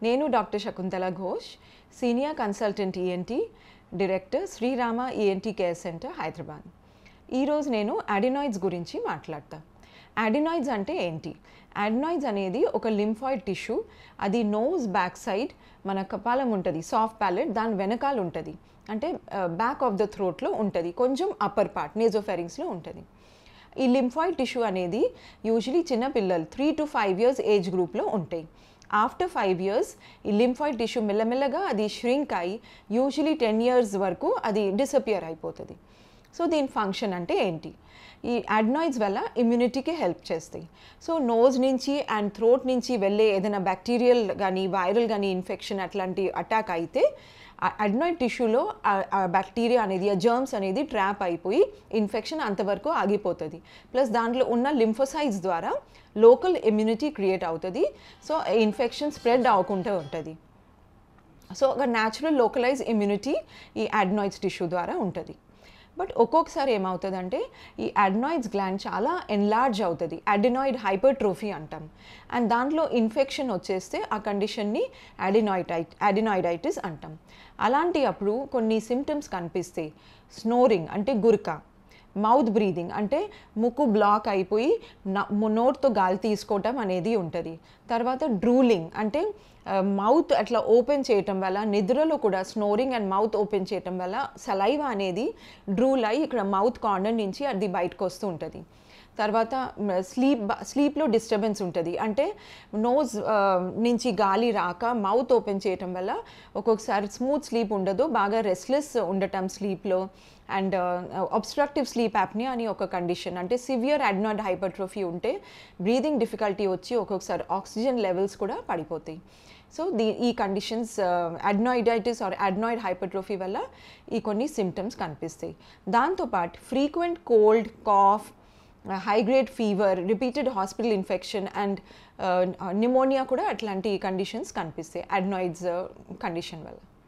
నేను doctor Shakuntala Ghosh senior consultant ENT director Srirama ENT care centre Hyderabad ఈరోజు నేను అడినాయిడ్స్ గురించి మాట్లాడతా అడినాయిడ్స్ అంటే ఏంటి అడినాయిడ్స్ అనేది ఒక లింఫాయిడ్ టిష్యూ అది నోస్ బ్యాక్ సైడ్ మన కపాలం ఉంటుంది సాఫ్ట్ ప్యాలెట్ దాని వెనకాల ఉంటుంది అంటే బ్యాక్ ఆఫ్ ద థ్రోట్లో ఉంటుంది కొంచెం అప్పర్ పార్ట్ నేజోఫెరింగ్స్లో ఉంటుంది ఈ లింఫాయిడ్ టిష్యూ అనేది యూజువలీ చిన్న పిల్లలు three to five years age గ్రూప్లో ఉంటాయి ఆఫ్టర్ ఫైవ్ ఇయర్స్ ఈ లింఫాయిడ్ టిష్యూ మెల్లమెల్లగా అది ష్రింక్ అయి యూజువలీ టెన్ ఇయర్స్ వరకు అది డిసపియర్ అయిపోతుంది సో దీని ఫంక్షన్ అంటే ఏంటి ఈ అడ్నాయిడ్స్ వల్ల ఇమ్యూనిటీకి హెల్ప్ చేస్తాయి సో నోజ్ నుంచి అండ్ థ్రోట్ నుంచి వెళ్ళే ఏదైనా బ్యాక్టీరియల్ కానీ వైరల్ కానీ ఇన్ఫెక్షన్ అట్లాంటి అటాక్ అయితే అడ్నాయిడ్ టిష్యూలో ఆ బ్యాక్టీరియా అనేది ఆ జర్మ్స్ అనేది ట్రాప్ అయిపోయి ఇన్ఫెక్షన్ అంతవరకు ఆగిపోతుంది ప్లస్ దాంట్లో ఉన్న లింఫోసైడ్స్ ద్వారా లోకల్ ఇమ్యూనిటీ క్రియేట్ అవుతుంది సో ఇన్ఫెక్షన్ స్ప్రెడ్ అవ్వకుండా ఉంటుంది సో ఒక న్యాచురల్ లోకలైజ్ ఇమ్యూనిటీ ఈ అడ్నాయిడ్స్ టిష్యూ ద్వారా ఉంటుంది బట్ ఒక్కొక్కసారి ఏమవుతుందంటే ఈ అడ్నాయిడ్స్ గ్లాండ్ చాలా ఎన్లార్జ్ అవుతుంది అడినాయిడ్ హైపర్ట్రోఫీ అంటాం అండ్ దాంట్లో ఇన్ఫెక్షన్ వచ్చేస్తే ఆ కండిషన్ని అడినాయిడై అడినాయిడైటిస్ అంటాం అలాంటి అప్పుడు కొన్ని సిమ్టమ్స్ కనిపిస్తాయి స్నోరింగ్ అంటే గురక మౌత్ బ్రీదింగ్ అంటే ముక్కు బ్లాక్ అయిపోయి నోట్తో గాలి తీసుకోవటం అనేది ఉంటుంది తర్వాత డ్రూలింగ్ అంటే మౌత్ అట్లా ఓపెన్ చేయటం వల్ల నిద్రలో కూడా స్నోరింగ్ అండ్ మౌత్ ఓపెన్ చేయటం వల్ల సలైవ అనేది డ్రూల్ అయ్యి ఇక్కడ మౌత్ కార్నర్ నుంచి అది బయటకు వస్తూ ఉంటుంది తర్వాత స్లీప్ స్లీప్లో డిస్టర్బెన్స్ ఉంటుంది అంటే నోజ్ నుంచి గాలి రాక మౌత్ ఓపెన్ చేయటం వల్ల ఒక్కొక్కసారి స్మూత్ స్లీప్ ఉండదు బాగా రెస్ట్లెస్ ఉండటం స్లీప్లో అండ్ అబ్స్ట్రక్టివ్ స్లీప్ యాప్ని అని ఒక కండిషన్ అంటే సివియర్ అడ్నాయిడ్ హైపర్ట్రోఫీ ఉంటే బ్రీదింగ్ డిఫికల్టీ వచ్చి ఒక్కొక్కసారి ఆక్సిజన్ లెవెల్స్ కూడా పడిపోతాయి సో దీ ఈ conditions adenoiditis or adenoid hypertrophy వల్ల ఈ కొన్ని సిమ్టమ్స్ కనిపిస్తాయి దాంతోపాటు frequent cold cough high grade fever repeated hospital infection and pneumonia కూడా అట్లాంటి కండిషన్స్ కనిపిస్తాయి అడ్నాయిడ్స్ కండిషన్ వల్ల